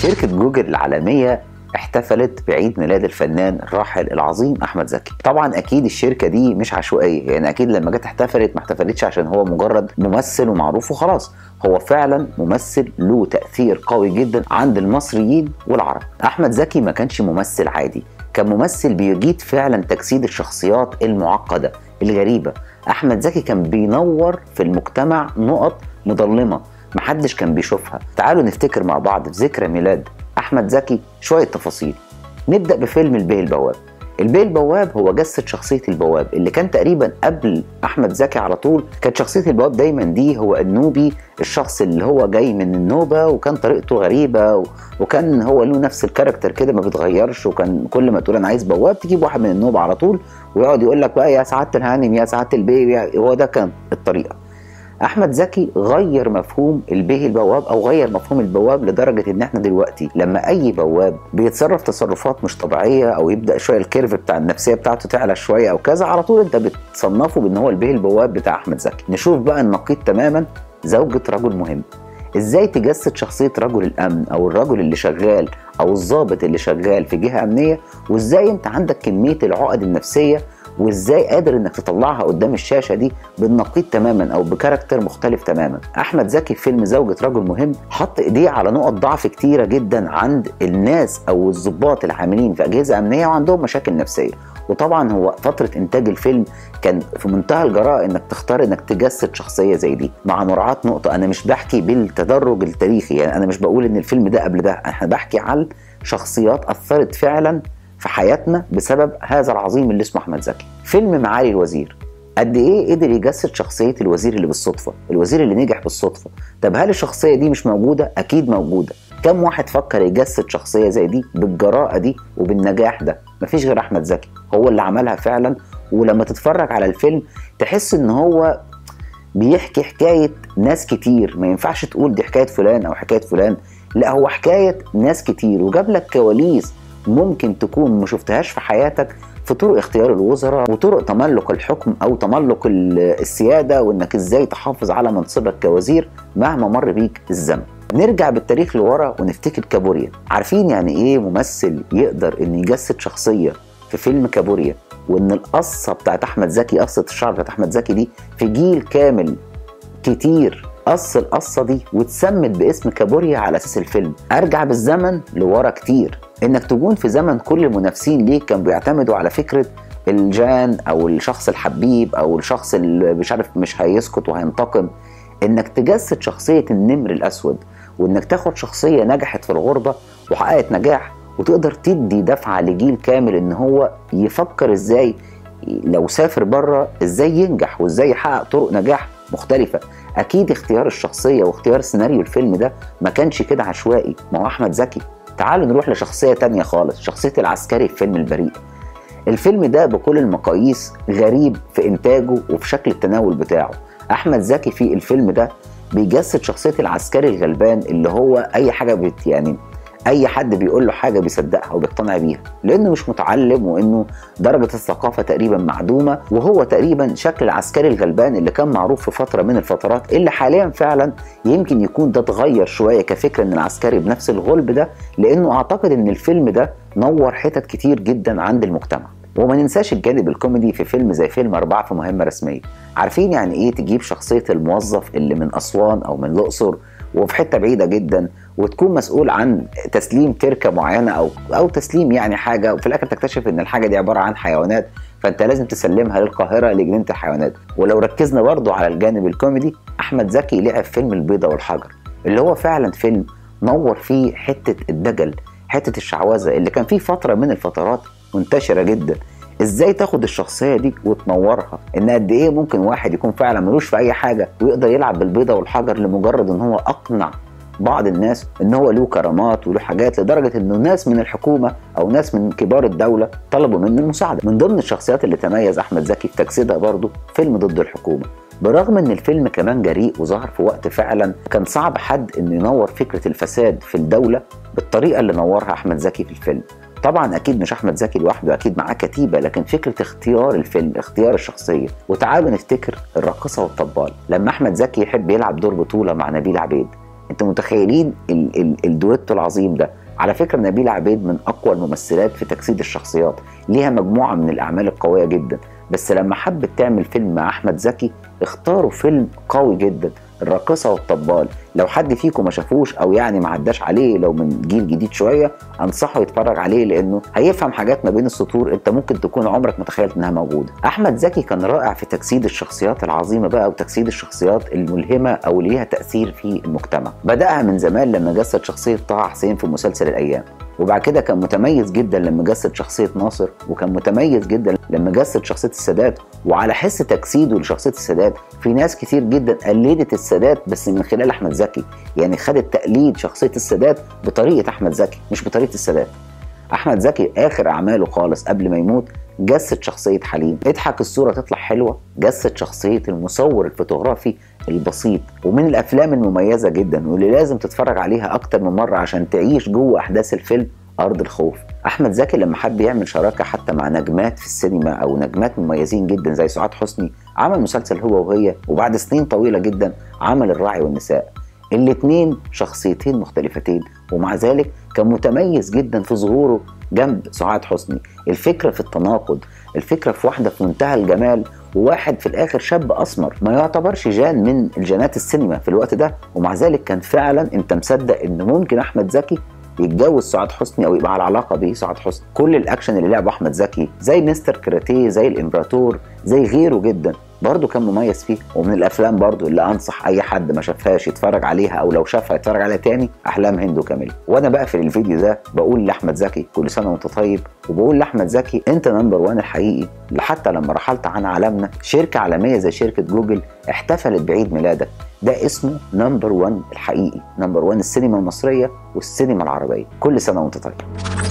شركة جوجل العالمية احتفلت بعيد ميلاد الفنان الراحل العظيم احمد زكي طبعا اكيد الشركه دي مش عشوائيه يعني اكيد لما جت احتفلت ما احتفلتش عشان هو مجرد ممثل ومعروف وخلاص هو فعلا ممثل له تاثير قوي جدا عند المصريين والعرب احمد زكي ما كانش ممثل عادي كان ممثل بيجيد فعلا تجسيد الشخصيات المعقده الغريبه احمد زكي كان بينور في المجتمع نقط مظلمه محدش كان بيشوفها تعالوا نفتكر مع بعض في ذكرى ميلاد احمد زكي شويه تفاصيل نبدا بفيلم البيه البواب البيه البواب هو جسد شخصيه البواب اللي كان تقريبا قبل احمد زكي على طول كانت شخصيه البواب دايما دي هو النوبي الشخص اللي هو جاي من النوبه وكان طريقته غريبه وكان هو له نفس الكاركتر كده ما بيتغيرش وكان كل ما تقول انا عايز بواب تجيب واحد من النوبه على طول ويقعد يقول لك بقى يا سعاده الهانم يا سعاده البيه هو ده كان الطريقه احمد زكي غير مفهوم البيه البواب او غير مفهوم البواب لدرجه ان احنا دلوقتي لما اي بواب بيتصرف تصرفات مش طبيعيه او يبدا شويه الكيرف بتاع النفسيه بتاعته تعلى شويه او كذا على طول انت بتصنفه بان هو البيه البواب بتاع احمد زكي نشوف بقى النقيض تماما زوجة رجل مهم ازاي تجسد شخصيه رجل الامن او الرجل اللي شغال او الضابط اللي شغال في جهه امنيه وازاي انت عندك كميه العقد النفسيه وازاي قادر انك تطلعها قدام الشاشه دي بالنقيض تماما او بكاركتر مختلف تماما احمد زكي في فيلم زوجة رجل مهم حط ايديه على نقط ضعف كتيره جدا عند الناس او الضباط العاملين في اجهزه امنيه وعندهم مشاكل نفسيه وطبعا هو فتره انتاج الفيلم كان في منتهى الجراءه انك تختار انك تجسد شخصيه زي دي مع مراعاه نقطه انا مش بحكي بالتدرج التاريخي يعني انا مش بقول ان الفيلم ده قبل ده انا بحكي عن شخصيات اثرت فعلا في حياتنا بسبب هذا العظيم اللي اسمه احمد زكي فيلم معالي الوزير قد ايه قدر يجسد شخصيه الوزير اللي بالصدفه الوزير اللي نجح بالصدفه طب هل الشخصيه دي مش موجوده اكيد موجوده كم واحد فكر يجسد شخصيه زي دي بالجراءه دي وبالنجاح ده مفيش غير احمد زكي هو اللي عملها فعلا ولما تتفرج على الفيلم تحس ان هو بيحكي حكايه ناس كتير ما ينفعش تقول دي حكايه فلان او حكايه فلان لا هو حكايه ناس كتير وجاب لك كواليس ممكن تكون ما شفتهاش في حياتك في طرق اختيار الوزراء وطرق تملك الحكم او تملك السياده وانك ازاي تحافظ على منصبك كوزير مهما مر بيك الزمن. نرجع بالتاريخ لورا ونفتكر كابوريا، عارفين يعني ايه ممثل يقدر ان يجسد شخصيه في فيلم كابوريا وان القصه بتاعت احمد زكي قصه الشعر بتاعت احمد زكي دي في جيل كامل كتير قص القصه دي واتسمت باسم كابوريا على اساس الفيلم ارجع بالزمن لورا كتير انك تكون في زمن كل المنافسين ليك كانوا بيعتمدوا على فكره الجان او الشخص الحبيب او الشخص اللي مش عارف مش هيسكت وهينتقم انك تجسد شخصيه النمر الاسود وانك تاخد شخصيه نجحت في الغربه وحققت نجاح وتقدر تدي دفعه لجيل كامل ان هو يفكر ازاي لو سافر بره ازاي ينجح وازاي يحقق طرق نجاح مختلفة أكيد اختيار الشخصية واختيار سيناريو الفيلم ده ما كانش كده عشوائي ما هو أحمد زكي تعالوا نروح لشخصية تانية خالص شخصية العسكري في فيلم البريء الفيلم ده بكل المقاييس غريب في إنتاجه وفي شكل التناول بتاعه أحمد زكي في الفيلم ده بيجسد شخصية العسكري الغلبان اللي هو أي حاجة بت يعني اي حد بيقول له حاجه بيصدقها وبيقتنع بيها لانه مش متعلم وانه درجه الثقافه تقريبا معدومه وهو تقريبا شكل العسكري الغلبان اللي كان معروف في فتره من الفترات اللي حاليا فعلا يمكن يكون ده اتغير شويه كفكره ان العسكري بنفس الغلب ده لانه اعتقد ان الفيلم ده نور حتت كتير جدا عند المجتمع وما ننساش الجانب الكوميدي في فيلم زي فيلم أربعة في مهمة رسمية عارفين يعني إيه تجيب شخصية الموظف اللي من أسوان أو من الأقصر وفي حته بعيده جدا وتكون مسؤول عن تسليم تركه معينه او او تسليم يعني حاجه وفي الاخر تكتشف ان الحاجه دي عباره عن حيوانات فانت لازم تسلمها للقاهره لجنينه الحيوانات ولو ركزنا برضو على الجانب الكوميدي احمد زكي لعب فيلم البيضه والحجر اللي هو فعلا فيلم نور فيه حته الدجل حته الشعوذه اللي كان فيه فتره من الفترات منتشره جدا ازاي تاخد الشخصيه دي وتنورها ان قد ايه ممكن واحد يكون فعلا ملوش في اي حاجه ويقدر يلعب بالبيضه والحجر لمجرد ان هو اقنع بعض الناس ان هو له كرامات وله حاجات لدرجه انه ناس من الحكومه او ناس من كبار الدوله طلبوا منه المساعده من ضمن الشخصيات اللي تميز احمد زكي في تجسيدها برضه فيلم ضد الحكومه برغم ان الفيلم كمان جريء وظهر في وقت فعلا كان صعب حد انه ينور فكره الفساد في الدوله بالطريقه اللي نورها احمد زكي في الفيلم طبعا اكيد مش احمد زكي لوحده اكيد معاه كتيبه لكن فكره اختيار الفيلم اختيار الشخصيه وتعالوا نفتكر الراقصه والطبال لما احمد زكي يحب يلعب دور بطوله مع نبيل عبيد انتوا متخيلين ال ال الدويتو العظيم ده على فكره نبيله عبيد من اقوى الممثلات في تجسيد الشخصيات ليها مجموعه من الاعمال القويه جدا بس لما حبت تعمل فيلم مع احمد زكي اختاروا فيلم قوي جدا الراقصه والطبال لو حد فيكم ما شافوش او يعني ما عداش عليه لو من جيل جديد شويه انصحه يتفرج عليه لانه هيفهم حاجات ما بين السطور انت ممكن تكون عمرك ما تخيلت انها موجوده احمد زكي كان رائع في تجسيد الشخصيات العظيمه بقى وتجسيد الشخصيات الملهمه او اللي ليها تاثير في المجتمع بداها من زمان لما جسد شخصيه طه حسين في مسلسل الايام وبعد كده كان متميز جدا لما جسد شخصيه ناصر وكان متميز جدا لما جسد شخصيه السادات وعلى حس تجسيده لشخصيه السادات في ناس كتير جدا قلدت السادات بس من خلال احمد زكي يعني خدت تقليد شخصيه السادات بطريقه احمد زكي مش بطريقه السادات احمد زكي اخر اعماله خالص قبل ما يموت جسد شخصيه حليم اضحك الصوره تطلع حلوه جسد شخصيه المصور الفوتوغرافي البسيط ومن الافلام المميزه جدا واللي لازم تتفرج عليها اكتر من مره عشان تعيش جوه احداث الفيلم ارض الخوف احمد زكي لما حب يعمل شراكه حتى مع نجمات في السينما او نجمات مميزين جدا زي سعاد حسني عمل مسلسل هو وهي وبعد سنين طويله جدا عمل الراعي والنساء الاتنين شخصيتين مختلفتين ومع ذلك كان متميز جدا في ظهوره جنب سعاد حسني الفكره في التناقض الفكره في واحده في منتهى الجمال وواحد في الاخر شاب اسمر ما يعتبرش جان من الجانات السينما في الوقت ده ومع ذلك كان فعلا انت مصدق ان ممكن احمد زكي يتجوز سعاد حسني او يبقى على علاقه به سعاد حسني كل الاكشن اللي لعبه احمد زكي زي مستر كراتيه زي الامبراطور زي غيره جدا برضه كان مميز فيه ومن الافلام برضه اللي انصح اي حد ما شافهاش يتفرج عليها او لو شافها يتفرج عليها تاني احلام هند وكاميلا وانا بقفل الفيديو ده بقول لاحمد زكي كل سنه وانت طيب وبقول لاحمد زكي انت نمبر وان الحقيقي حتى لما رحلت عن عالمنا شركه عالميه زي شركه جوجل احتفلت بعيد ميلادك ده اسمه نمبر 1 الحقيقي نمبر 1 السينما المصريه والسينما العربيه كل سنه وانت طيب